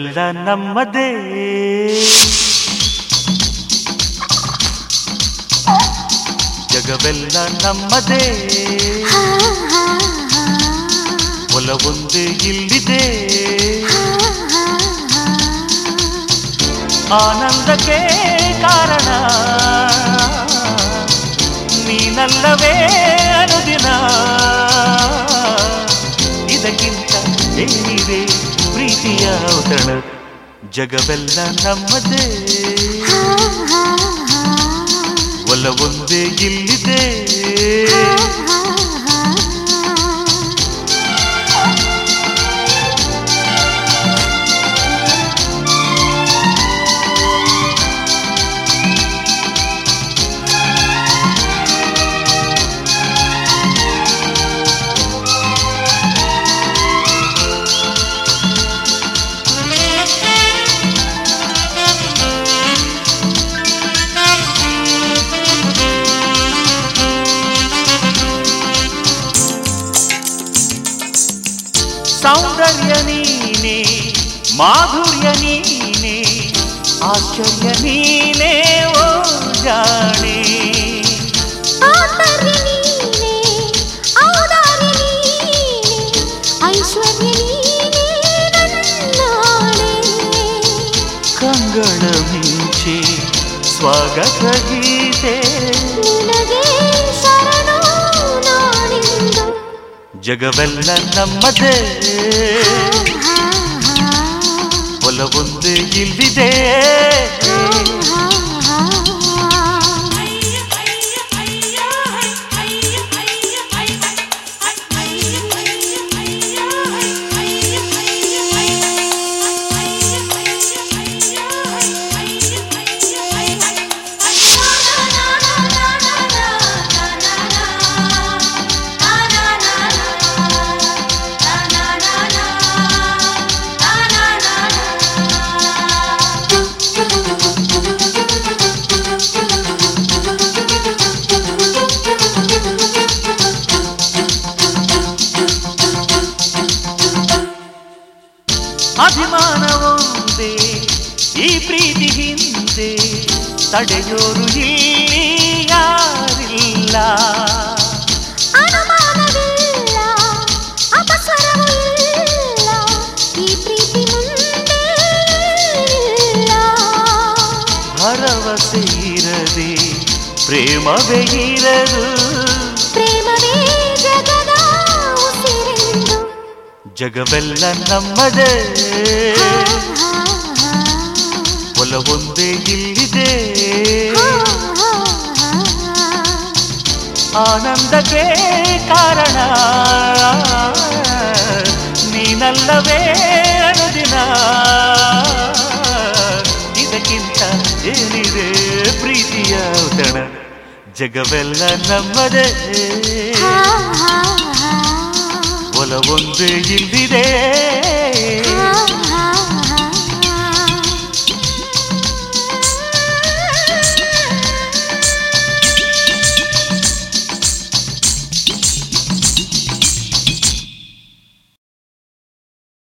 ಜಗವೆಲ್ಲ ನಮ್ಮದೇ ಜಗವೆಲ್ಲ ನಮ್ಮದೇ ಒಲವೊಂದೇ ಇಲ್ಲಿದೆ ಆನಂದಕ್ಕೆ ಕಾರಣ ನೀನಲ್ಲವೇ ಅನುದಿನ ಇದಕ್ಕಿಂತ ಏನಿದೆ ಪ್ರೀತಿಯ ಔತಣ ಜಗವೆಲ್ಲ ನಮ್ಮದೇ ಒಲವೊಂದೇ ಇಲ್ಲಿದೆ ಸೌಂದರ್ಯ ನೀನೆ ಮಾಧುರ್ಯ ನೀನೆ ಆಶ್ಚರ್ಯ ನೀನೇ ಓ ಜಾಣೆ ಆತರ್ಯ ನೀನೆ ಔದಾರ್ಯ ನೀನೆ ಐಶ್ವರ್ಯ ನೀನೆ ನನ್ನಾಣೆ ಕಂಗಳ ಮಿಂಚೆ ಸ್ವಾಗತ ಗೀತೆ ನಿನಗೆ ಶರಣು ನಾನಿಂದು ಜಗವೆಲ್ಲ ನಮ್ಮದೇ ಒಲವೊಂದೇ ಇಲ್ಲಿದೆ ಅಭಿಮಾನವೊಂದೇ ಈ ಪ್ರೀತಿ ಹಿಂದೆ ತಡೆಯೋರು ಇಲ್ಲಿ ಯಾರಿಲ್ಲ ಅನುಮಾನವಿಲ್ಲ ಅಪಸ್ವರವೂ ಇಲ್ಲ ಈ ಪ್ರೀತಿ ಮುಂದೆ ಇಲ್ಲ ಭರವಸೆ ಇರದೆ ಪ್ರೇಮವೇ ಇರದು ಪ್ರೇಮವೇ ಜಗದ ಉಸಿರೆಂದು ಜಗವೆಲ್ಲ ನಮ್ಮದೇ ಒಲವೊಂದೇ ಇಲ್ಲಿದೆ ಆನಂದಕ್ಕೆ ಕಾರಣ ನೀನಲ್ಲವೇ ಅನುದಿನ ಇದಕ್ಕಿಂತ ಏನಿದೆ ಪ್ರೀತಿಯ ಔತಣ ಜಗವೆಲ್ಲ ನಮ್ಮದೇ ಒಲವೊಂದೇ ಇಲ್ಲಿ